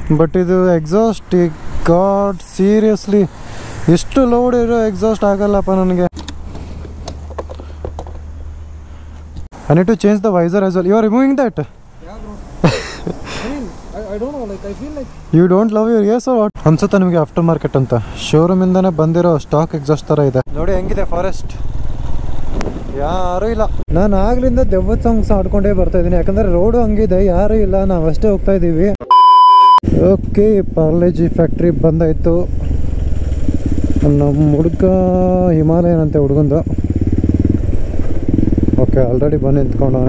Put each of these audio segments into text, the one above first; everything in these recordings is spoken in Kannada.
ಬಟ್ ಇದು ಎಕ್ಸಾಸ್ಟ್ ಗಾಡ್ ಸೀರಿಯಸ್ಲಿ ಎಷ್ಟು ಲೋಡ್ ಇರೋ ಎಕ್ಸಾಸ್ಟ್ ಆಗಲ್ಲಪ್ಪ ನನಗೆ I need to change the visor as well you are removing that Yeah, bro. I mean, I, I don't know. Like, I feel like you don't love your ears ಅನ್ಸುತ್ತೆ ನಿಮಗೆ ಆಫ್ಟರ್ ಮಾರ್ಕೆಟ್ ಅಂತ ಶೋರೂಮ್ ಇಂದಾನೆ ಬಂದಿರೋ ಸ್ಟಾಕ್ ಎಕ್ಸಾಸ್ಟ್ ತರ ಇದೆ ನೋಡಿ ಹೆಂಗಿದೆ ಫಾರೆಸ್ಟ್ ಯಾರು ಇಲ್ಲ ನಾನು ಆಗ್ಲಿಂದ ದೆವ್ವದ ಸಾಂಗ್ಸ್ ಆಡ್ಕೊಂಡೇ ಬರ್ತಾ ಇದ್ದೀನಿ ಯಾಕಂದ್ರೆ ರೋಡು ಹಂಗಿದೆ ಯಾರು ಇಲ್ಲ ನಾವು ಅಷ್ಟೇ ಹೋಗ್ತಾ ಇದ್ದೀವಿ ಓಕೆ ಪಾರ್ಲೇಜಿ ಫ್ಯಾಕ್ಟ್ರಿ ಬಂದಾಯ್ತು ನಮ್ಮ ಹುಡುಗ ಹಿಮಾಲಯನ್ ಅಂತೆ ಹುಡುಗಂದು ಓಕೆ ಆಲ್ರೆಡಿ ಬಂದು ನಿಂತ್ಕೊಂಡವನೆ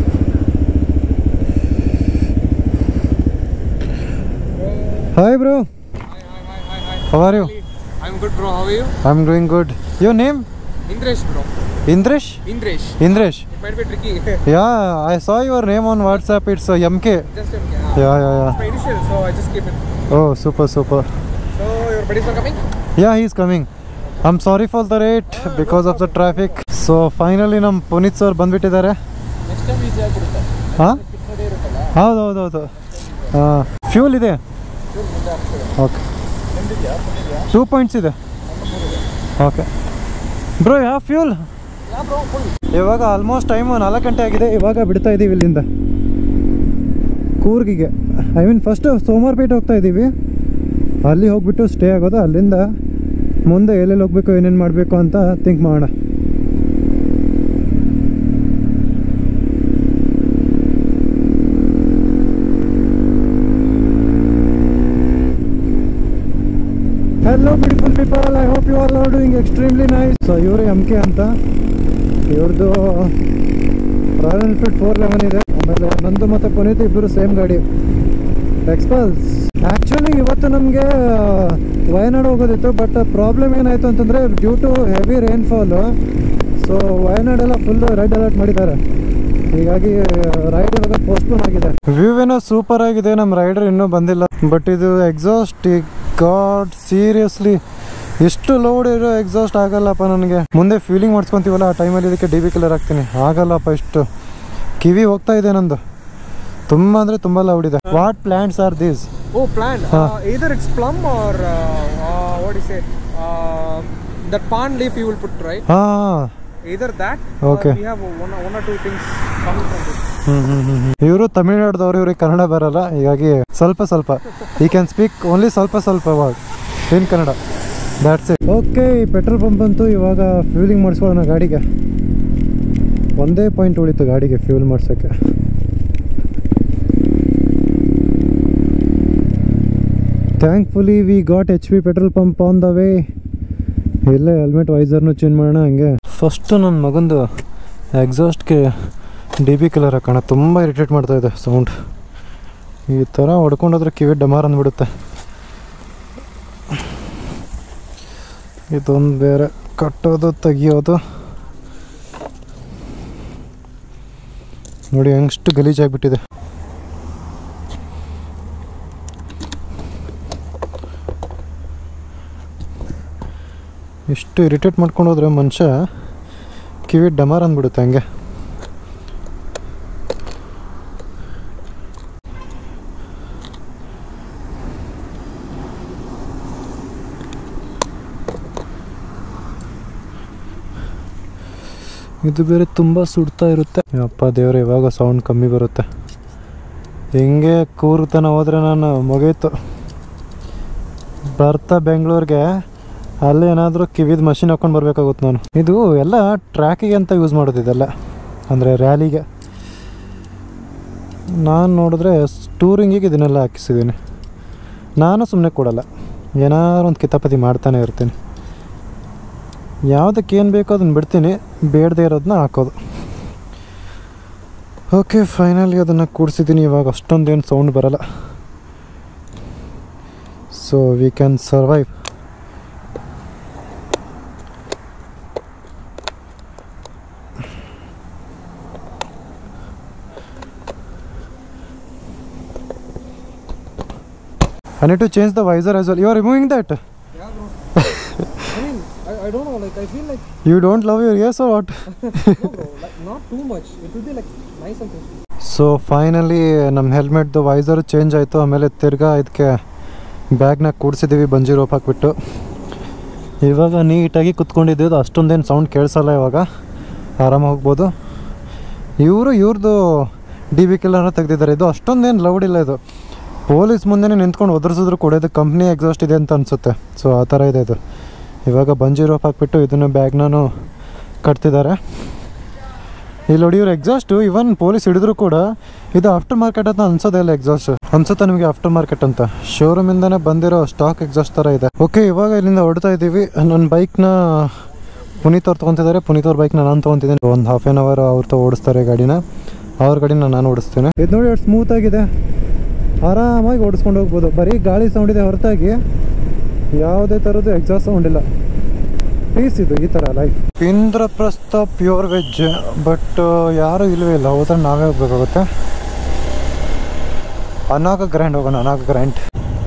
hi bro How are you? I'm good, bro. How are you? I'm doing good. Your name? Indresh, bro. Indresh? Indresh. Indresh. It might be tricky. Yeah, I saw your name on WhatsApp. It's uh, MK. just okay. Yeah, yeah, yeah. My initial, so I just keep it. Oh, super, super. So your buddies are coming? Yeah, he's coming. I'm sorry for the late because of the traffic. So finally ನಮ್ಮ ಪುನೀತ್ ಸರ್ ಬಂದ್ಬಿಟ್ಟಿದ್ದಾರೆ Next time easy ಆಗ್ಬಿಡುತ್ತೆ. ಹಾಂ ಕಿತ್ತಡೆ ಇರುತ್ತಲ್ಲ ಹೌದು ಹೌದು ಹೌದು ಹಾಂ ಫ್ಯೂಲ್ ಇದೆ ಚೂರು ಮುಂದೆ ಹಾಕ್ತಾರೆ. ಓಕೆ ನಿಮ್ದಿದ್ಯಾ? ಬಂದಿದ್ಯಾ? ಟೂ ಪಾಯಿಂಟ್ಸ್ ಇದೆ ಓಕೆ ಬ್ರೋ ಯಾವ ಫ್ಯೂಲ್ Yeah, bro. Full. ಇವಾಗ ಆಲ್ಮೋಸ್ಟ್ ಟೈಮು ನಾಲ್ಕು ಗಂಟೆ ಆಗಿದೆ ಇವಾಗ ಬಿಡ್ತಾ ಇದ್ದೀವಿ ಇಲ್ಲಿಂದ ಕೂರ್ಗಿಗೆ ಐ ಮೀನ್ ಫಸ್ಟ್ ಸೋಮವಾರಪೇಟೆ ಹೋಗ್ತಾ ಇದ್ದೀವಿ ಅಲ್ಲಿ ಹೋಗ್ಬಿಟ್ಟು ಸ್ಟೇ ಆಗೋದು ಅಲ್ಲಿಂದ ಮುಂದೆ ಎಲ್ಲೆಲ್ಲಿ ಹೋಗ್ಬೇಕು ಏನೇನು ಮಾಡಬೇಕು ಅಂತ ಥಿಂಕ್ ಮಾಡೋಣ hello beautiful people I hope you all are doing extremely nice so ಇವರು ಎಮ್ ಕೆ ಅಂತ ಇವ್ರದ್ದು ರಾಯಲ್ ಎನ್ಫೀಲ್ಡ್ ಫೋರ್ ಲೆವೆನ್ ಇದೆ ಆಮೇಲೆ ನಂದು ಮತ್ತು ಪುನೀತ್ ಇಬ್ಬರು ಸೇಮ್ ಗಾಡಿ ಎಕ್ಸ್ಪಲ್ಸ್ ಆ್ಯಕ್ಚುಲಿ ಇವತ್ತು ನಮಗೆ ವಯನಾಡು ಹೋಗೋದಿತ್ತು ಬಟ್ ಪ್ರಾಬ್ಲಮ್ ಏನಾಯಿತು ಅಂತಂದರೆ due to heavy rainfall so ವಯನಾಡೆಲ್ಲ ಫುಲ್ ರೆಡ್ ಅಲರ್ಟ್ ಮಾಡಿದ್ದಾರೆ ಹೀಗಾಗಿ ರೈಡ್ ಇವಾಗ ಪೋಸ್ಟ್ಪೋನ್ ಆಗಿದೆ ವ್ಯೂ ಏನೋ ಸೂಪರ್ ಆಗಿದೆ ನಮ್ಮ ರೈಡರ್ ಇನ್ನೂ ಬಂದಿಲ್ಲ ಬಟ್ ಇದು ಎಕ್ಸಾಸ್ಟ್ ಗಾಡ್ ಸೀರಿಯಸ್ಲಿ ಎಷ್ಟು ಲೋಡ್ ಇರೋ ಎಕ್ಸಾಸ್ಟ್ ಆಗಲ್ಲಪ್ಪ ನನಗೆ ಮುಂದೆ ಫೀಲಿಂಗ್ ಮಾಡಿಸ್ಕೊಂತೀವಲ್ಲ ಆ ಟೈಮಲ್ಲಿ ಇದಕ್ಕೆ ಡಿ ಬಿ ಕಲರ್ ಹಾಕ್ತೀನಿ ಆಗಲ್ಲಪ್ಪ ಇಷ್ಟು ಕಿವಿ ಹೋಗ್ತಾ ಇದೆ ನಂದು ತುಂಬ ಅಂದರೆ ತುಂಬ ಲೌಡ್ ಇದೆ what plants are these Oh, plant. Huh. Uh, either it's plum or uh, uh, what do you say? Uh, that palm leaf you will put, right? ಹಾಂ Either that. Okay. Or we have one, one or two things coming from this. ಇವರು ತಮಿಳ್ನಾಡ್ದವ್ರು ಇವ್ರಿಗೆ ಕನ್ನಡ ಬರಲ್ಲ ಹೀಗಾಗಿ ಸ್ವಲ್ಪ ಸ್ವಲ್ಪ ಈ ಕ್ಯಾನ್ ಸ್ಪೀಕ್ ಓನ್ಲಿ ಸ್ವಲ್ಪ ಸ್ವಲ್ಪ word in Kannada that's it okay petrol pump ಅಂತೂ ಇವಾಗ ಫ್ಯೂಲಿಂಗ್ ಮಾಡಿಸ್ಕೊಳ್ಳೋಣ ಗಾಡಿಗೆ ಒಂದೇ ಪಾಯಿಂಟ್ ಉಳಿತು ಗಾಡಿಗೆ ಫ್ಯೂಲ್ ಮಾಡ್ಸೋಕ್ಕೆ thankfully we got H P petrol pump on the way ಇಲ್ಲೇ ಹೆಲ್ಮೆಟ್ ವೈಸರ್ನು ಚೇಂಜ್ ಮಾಡೋಣ ಹಂಗೆ ಫಸ್ಟು ನನ್ನ ಮಗಂದು ಎಕ್ಸಾಸ್ಟ್ಗೆ ಡಿ ಬಿ ಕಲರ್ ಹಾಕೋಣ ತುಂಬ ಇರಿಟೇಟ್ ಮಾಡ್ತಾ ಇದೆ ಸೌಂಡ್ ಈ ಥರ ಹೊಡ್ಕೊಂಡೋದ್ರೆ ಕಿವಿ ಡಮಾರ್ ಅಂದ್ಬಿಡುತ್ತೆ ಇದೊಂದು ಬೇರೆ ಕಟ್ಟೋದು ತೆಗಿಯೋದು ನೋಡಿ ಹೆಂಗಷ್ಟು ಗಲೀಜಾಗ್ಬಿಟ್ಟಿದೆ ಇಷ್ಟು ಇರಿಟೇಟ್ ಮಾಡ್ಕೊಂಡು ಹೋದ್ರೆ ಮನುಷ್ಯ ಕಿವಿ ಡಮಾರ್ ಅಂದ್ಬಿಡುತ್ತೆ ಹಂಗೆ ಇದು ಬೇರೆ ತುಂಬ ಸುಡ್ತಾ ಇರುತ್ತೆ ಅಪ್ಪ ದೇವ್ರೆ ಇವಾಗ ಸೌಂಡ್ ಕಮ್ಮಿ ಬರುತ್ತೆ ಹೆಂಗೆ ಕೂರ್ತನ ಹೋದ್ರೆ ನಾನು ಮುಗೀತು ಬರ್ತಾ ಬೆಂಗಳೂರಿಗೆ ಅಲ್ಲಿ ಏನಾದರೂ ಕಿವಿದ ಮಷಿನ್ ಹಾಕೊಂಡು ಬರ್ಬೇಕಾಗುತ್ತೆ ನಾನು ಇದು ಎಲ್ಲ ಟ್ರ್ಯಾಕಿಗೆ ಅಂತ ಯೂಸ್ ಮಾಡೋದು ಇದೆಲ್ಲ ಅಂದರೆ ರ್ಯಾಲಿಗೆ ನಾನು ನೋಡಿದ್ರೆ ಟೂರಿಂಗಿಗೆ ಇದನ್ನೆಲ್ಲ ಹಾಕಿಸಿದ್ದೀನಿ ನಾನು ಸುಮ್ಮನೆ ಕೊಡಲ್ಲ ಏನಾದ್ರು ಒಂದು ಕಿತಾಪತಿ ಮಾಡ್ತಾನೆ ಇರ್ತೀನಿ ಯಾವುದಕ್ಕೆ ಏನು ಬೇಕೋ ಅದನ್ನು ಬಿಡ್ತೀನಿ ಬೇಡದೇ ಇರೋದನ್ನ ಹಾಕೋದು ಓಕೆ ಫೈನಲಿ ಅದನ್ನು ಕೂಡಿಸಿದ್ದೀನಿ ಇವಾಗ ಅಷ್ಟೊಂದೇನು ಸೌಂಡ್ ಬರಲ್ಲ so we can survive I need to change the visor as well. You are removing that? Yeah, bro. I mean, I, I don't know. Like, I feel like You don't love your ears or what? no, bro. Like, not too much. It will be like nice and crispy. So finally ನಮ್ಮ ಹೆಲ್ಮೆಟ್ದು ವೈಸರು ಚೇಂಜ್ ಆಯಿತು ಆಮೇಲೆ ತಿರ್ಗಾ ಇದಕ್ಕೆ ಬ್ಯಾಗ್ನಾಗ ಕೂಡಿಸಿದ್ದೀವಿ ಬಂಜಿ ರೋಪ್ ಹಾಕ್ಬಿಟ್ಟು ಇವಾಗ ನೀಟಾಗಿ ಕುತ್ಕೊಂಡಿದ್ದೀವಿ ಅಷ್ಟೊಂದೇನು ಸೌಂಡ್ ಕೇಳಿಸಲ್ಲ ಇವಾಗ ಆರಾಮಾಗಿ ಹೋಗ್ಬೋದು ಇವರು ಇವ್ರದ್ದು ಡಿ ಬಿ ಕಿಲ್ಲರ್ನ ತೆಗೆದಿದ್ದಾರೆ ಇದು ಅಷ್ಟೊಂದೇನು ಲೌಡ್ ಇಲ್ಲ ಇದು ಪೊಲೀಸ್ ಮುಂದೆನೇ ನಿಂತ್ಕೊಂಡು ಒದರ್ಸಿದ್ರು ಕೂಡ ಇದು ಕಂಪ್ನಿ ಎಕ್ಸಾಸ್ಟ್ ಇದೆ ಅಂತ ಅನಿಸುತ್ತೆ ಸೊ ಆ ಥರ ಇದೆ ಇದು ಇವಾಗ ಬಂಜಿ ರೋಪ್ ಹಾಕ್ಬಿಟ್ಟು ಇದನ್ನು ಬ್ಯಾಗ್ನೂ ಕಟ್ತಿದ್ದಾರೆ ಇಲ್ಲಿ ನೋಡಿ ಇವ್ರು ಎಕ್ಸಾಸ್ಟು ಇವನ್ ಪೊಲೀಸ್ ಹಿಡಿದ್ರು ಕೂಡ ಇದು ಆಫ್ಟರ್ ಮಾರ್ಕೆಟ್ ಅಂತ ಅನ್ಸೋದೇ ಇಲ್ಲ ಎಕ್ಸಾಸ್ಟ್ ಅನ್ಸುತ್ತೆ ನಿಮಗೆ ಆಫ್ಟರ್ ಮಾರ್ಕೆಟ್ ಅಂತ ಶೋರೂಮಿಂದನೇ ಬಂದಿರೋ ಸ್ಟಾಕ್ ಎಕ್ಸಾಸ್ಟ್ ಥರ ಇದೆ ಓಕೆ ಇವಾಗ ಇಲ್ಲಿಂದ ಹೊಡ್ತಾ ಇದ್ದೀವಿ ನನ್ನ ಬೈಕ್ನ ಪುನೀತ್ ಅವ್ರು ತೊಗೊತಿದ್ದಾರೆ ಪುನೀತ್ ಅವ್ರ ಬೈಕ್ನ ನಾನು ತೊಗೊತಿದ್ದೀನಿ ಒಂದು ಹಾಫ್ ಆನ್ ಅವರ್ ಅವ್ರು ತೊ ಓಡಿಸ್ತಾರೆ ಗಾಡಿನ ಅವ್ರ ಗಾಡಿನ ನಾನು ಓಡಿಸ್ತೇನೆ ಇದು ನೋಡಿ ಎಷ್ಟು ಸ್ಮೂತ್ ಆಗಿದೆ ಆರಾಮಾಗಿ ಓಡಿಸ್ಕೊಂಡು ಹೋಗ್ಬೋದು ಬರೀ ಗಾಳಿ ಸೌಂಡ್ ಇದೆ ಹೊರತಾಗಿ ಯಾವುದೇ ಥರದ್ದು ಎಕ್ಸಾಸ್ಟ್ ಸೌಂಡ್ ಇಲ್ಲ ಪೀಸ್ ಇದು ಈ ಥರ life Indraprastha pure veg but ಯಾರೂ ಇಲ್ಲವೇ ಇಲ್ಲ ಹೋದ್ರೆ ನಾವೇ ಹೋಗ್ಬೇಕಾಗುತ್ತೆ ಅನಾಗ ಗ್ರ್ಯಾಂಡ್ ಹೋಗೋಣ ಅನಾಗ grand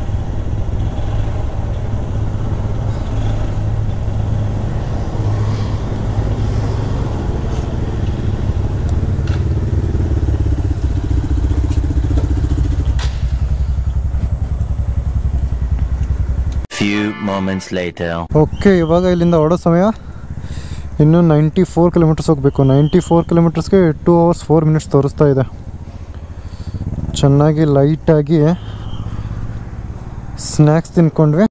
Few moments later. Okay ಇವಾಗ ಇಲ್ಲಿಂದ ಹೊಡೋ ಸಮಯ ಇನ್ನು ನೈಂಟಿ ಫೋರ್ ಕಿಲೋಮೀಟರ್ಸ್ ಹೋಗಬೇಕು ನೈಂಟಿ ಫೋರ್ ಕಿಲೋಮೀಟರ್ಸ್ಗೆ ಟೂ ಅವರ್ಸ್ ಫೋರ್ ಮಿನಿಟ್ಸ್ ತೋರಿಸ್ತಾ ಇದೆ ಚೆನ್ನಾಗಿ ಲೈಟಾಗಿ ಸ್ನ್ಯಾಕ್ಸ್ ತಿನ್ಕೊಂಡ್ವಿ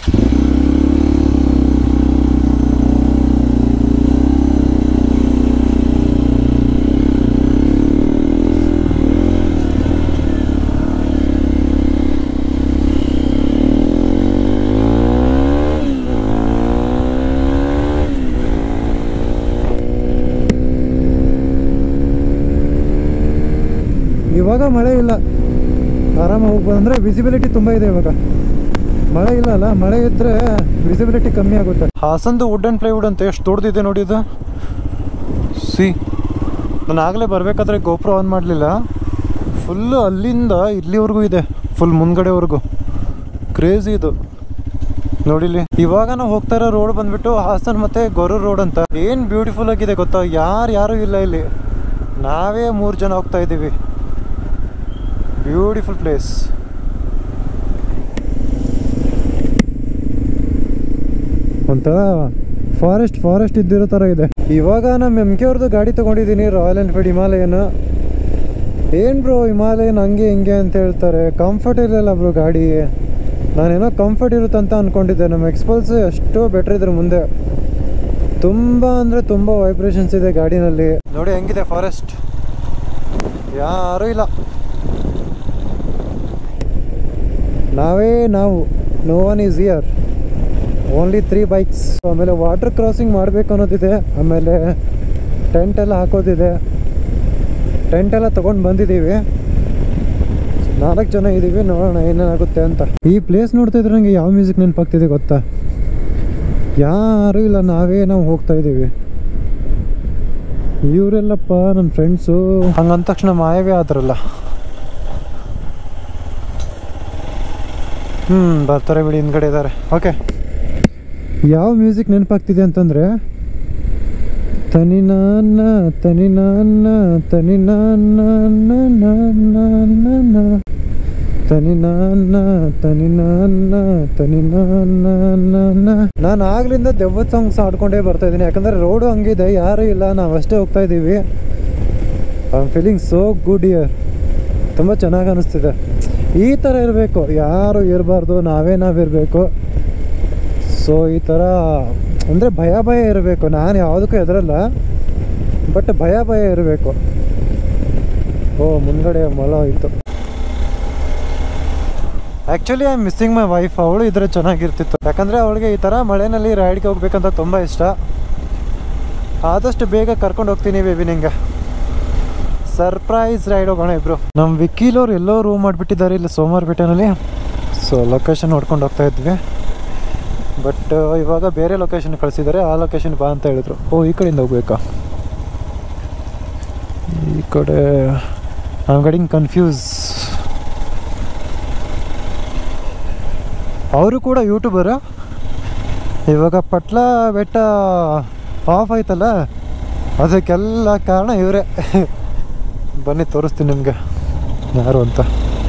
ಇವಾಗ ಮಳೆ ಇಲ್ಲ ಆರಾಮಾಗಿ ಹೋಗ್ಬೋದು ಅಂದರೆ ವಿಸಿಬಿಲಿಟಿ ತುಂಬ ಇದೆ ಇವಾಗ ಮಳೆ ಇಲ್ಲ ಅಲ್ಲ ಮಳೆ ಇದ್ದರೆ ವಿಸಿಬಿಲಿಟಿ ಕಮ್ಮಿ ಆಗುತ್ತೆ ಹಾಸನ್ದು ವುಡ್ ಆ್ಯಂಡ್ ಪ್ಲೈವುಡ್ ಅಂತ ಎಷ್ಟು ದೊಡ್ಡದಿದೆ ನೋಡಿ ಇದು ಸಿ ನಾನು ಆಗಲೇ ಬರಬೇಕಾದ್ರೆ ಗೋಪುರ ಆನ್ ಮಾಡಲಿಲ್ಲ ಫುಲ್ಲು ಅಲ್ಲಿಂದ ಇಲ್ಲಿವರೆಗೂ ಇದೆ ಫುಲ್ ಮುಂದ್ಗಡೆವರೆಗೂ ಕ್ರೇಜಿ ಇದು ನೋಡಿಲಿ ಇವಾಗ ನಾವು ಹೋಗ್ತಾ ಇರೋ ರೋಡ್ ಬಂದ್ಬಿಟ್ಟು ಹಾಸನ್ ಮತ್ತೆ ಗೊರೂರು ರೋಡ್ ಅಂತ ಏನು ಬ್ಯೂಟಿಫುಲ್ ಆಗಿದೆ ಗೊತ್ತಾ ಯಾರು ಯಾರು ಇಲ್ಲ ಇಲ್ಲಿ ನಾವೇ ಮೂರು ಜನ ಹೋಗ್ತಾ ಇದ್ದೀವಿ ಬ್ಯೂಟಿಫುಲ್ ಪ್ಲೇಸ್ ಒಂಥರ ಫಾರೆಸ್ಟ್ ಫಾರೆಸ್ಟ್ ಇದ್ದಿರೋ ಥರ ಇದೆ ಇವಾಗ ನಮ್ಮ ಎಮ್ ಕೆ ಅವ್ರದ್ದು ಗಾಡಿ ತೊಗೊಂಡಿದ್ದೀನಿ ರಾಯಲ್ ಎನ್ಫೀಲ್ಡ್ ಹಿಮಾಲಯನ್ ಏನು ಬ್ರೋ ಹಿಮಾಲಯನ್ ಹಂಗೆ ಹಿಂಗೆ ಅಂತ ಹೇಳ್ತಾರೆ ಕಂಫರ್ಟ್ ಇರಲಿಲ್ಲ ಬ್ರೋ ಗಾಡಿ ನಾನೇನೋ ಕಂಫರ್ಟ್ ಇರುತ್ತೆ ಅಂತ ಅಂದ್ಕೊಂಡಿದ್ದೆ ನಮ್ಮ ಎಕ್ಸ್ಪಲ್ಸ್ ಎಷ್ಟೋ ಬೆಟ್ರ್ ಇದ್ರ ಮುಂದೆ ತುಂಬ ಅಂದರೆ ತುಂಬ ವೈಬ್ರೇಷನ್ಸ್ ಇದೆ ಗಾಡಿನಲ್ಲಿ ನೋಡಿ ಹೆಂಗಿದೆ ಫಾರೆಸ್ಟ್ ಯಾರೂ ಇಲ್ಲ ನಾವೇ ನಾವು no one is here only three bikes ಆಮೇಲೆ ವಾಟರ್ ಕ್ರಾಸಿಂಗ್ ಮಾಡಬೇಕು ಅನ್ನೋದಿದೆ ಆಮೇಲೆ ಟೆಂಟ್ ಎಲ್ಲ ಹಾಕೋದಿದೆ ಟೆಂಟ್ ಎಲ್ಲ ತೊಗೊಂಡು ಬಂದಿದ್ದೀವಿ ನಾಲ್ಕು ಜನ ಇದ್ದೀವಿ ನೋಡೋಣ ಏನೇನಾಗುತ್ತೆ ಅಂತ ಈ ಪ್ಲೇಸ್ ನೋಡ್ತಾ ಇದ್ರೆ ನನಗೆ ಯಾವ ಮ್ಯೂಸಿಕ್ ನೆನಪಾಗ್ತಿದೆ ಗೊತ್ತಾ ಯಾರೂ ಇಲ್ಲ ನಾವೇ ನಾವು ಹೋಗ್ತಾ ಇದ್ದೀವಿ ಇವರೆಲ್ಲಪ್ಪ ನನ್ನ ಫ್ರೆಂಡ್ಸು ಹಂಗಂದ ತಕ್ಷಣ ಮಾಯವೇ ಆದ್ರಲ್ಲ ಹ್ಞೂ ಬರ್ತಾರೆ ಬಿಡಿ ಹಿಂದ್ಗಡೆ ಇದ್ದಾರೆ ಓಕೆ ಯಾವ ಮ್ಯೂಸಿಕ್ ನೆನಪಾಗ್ತಿದೆ ಅಂತಂದರೆ ತನಿ ನಾನ ತನಿ ನಾನ ತನಿ ನಾನ ತನಿ ನಾನ ತನಿ ನಾನ ತನಿ ನಾನ ನಾನು ಆಗ್ಲಿಂದ ದೆವ್ವದ ಸಾಂಗ್ಸ್ ಆಡ್ಕೊಂಡೇ ಬರ್ತಾ ಇದ್ದೀನಿ ಯಾಕಂದರೆ ರೋಡು ಹಂಗಿದೆ ಯಾರೂ ಇಲ್ಲ ನಾವಷ್ಟೇ ಹೋಗ್ತಾ ಇದ್ದೀವಿ I am feeling so good here ತುಂಬ ಚೆನ್ನಾಗಿ ಅನಿಸ್ತಿದೆ ಈ ಥರ ಇರಬೇಕು ಯಾರು ಇರಬಾರ್ದು ನಾವೇ ನಾವಿರಬೇಕು ಸೊ ಈ ಥರ ಅಂದರೆ ಭಯ ಭಯ ಇರಬೇಕು ನಾನು ಯಾವುದಕ್ಕೂ ಹೆದರಲ್ಲ ಬಟ್ ಭಯ ಭಯ ಇರಬೇಕು ಓ ಮುಂದ್ಗಡೆ ಮೊಲ ಇತ್ತು actually I am missing my wife ಅವಳು ಇದ್ರೆ ಚೆನ್ನಾಗಿರ್ತಿತ್ತು ಯಾಕಂದರೆ ಅವಳಿಗೆ ಈ ಥರ ಮಳೆನಲ್ಲಿ ರೈಡ್ಗೆ ಹೋಗ್ಬೇಕಂತ ತುಂಬ ಇಷ್ಟ ಆದಷ್ಟು ಬೇಗ ಕರ್ಕೊಂಡು ಹೋಗ್ತೀನಿ ಬೇಬಿ ನಿಂಗೆ ಸರ್ಪ್ರೈಸ್ ರೈಡ್ ಹೋಗೋಣ ಇಬ್ರು ನಮ್ಮ ವಿಕೀಲವ್ರು ಎಲ್ಲೋ ರೂಮ್ ಮಾಡಿಬಿಟ್ಟಿದ್ದಾರೆ ಇಲ್ಲಿ ಸೋಮವಾರಪೇಟೆನಲ್ಲಿ ಸೊ ಲೊಕೇಶನ್ ನೋಡ್ಕೊಂಡು ಹೋಗ್ತಾ ಇದ್ವಿ ಬಟ್ ಇವಾಗ ಬೇರೆ ಲೊಕೇಶನ್ ಕಳಿಸಿದ್ದಾರೆ ಆ ಲೊಕೇಶನ್ ಬಾ ಅಂತ ಹೇಳಿದ್ರು ಓ ಈ ಕಡೆಯಿಂದ ಹೋಗ್ಬೇಕಾ ಈ ಕಡೆ ಐಮ್ ಗೆಟಿಂಗ್ ಕನ್ಫ್ಯೂಸ್ ಅವರು ಕೂಡ ಯೂಟ್ಯೂಬರ್ ಇವಾಗ ಪಟ್ಲ ಬೆಟ್ಟ ಆಫ್ ಆಯ್ತಲ್ಲ ಅದಕ್ಕೆಲ್ಲ ಕಾರಣ ಇವರೇ ಬನ್ನಿ ತೋರಿಸ್ತೀನಿ ನಿಮಗೆ ಯಾರು ಅಂತ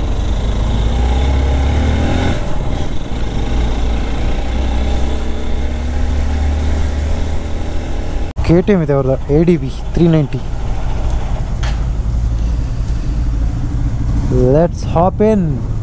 ಕೆ ಟಿ ಎಮ್ ಇದೆ ಅವ್ರದ್ದು A D B three ninety let's hop in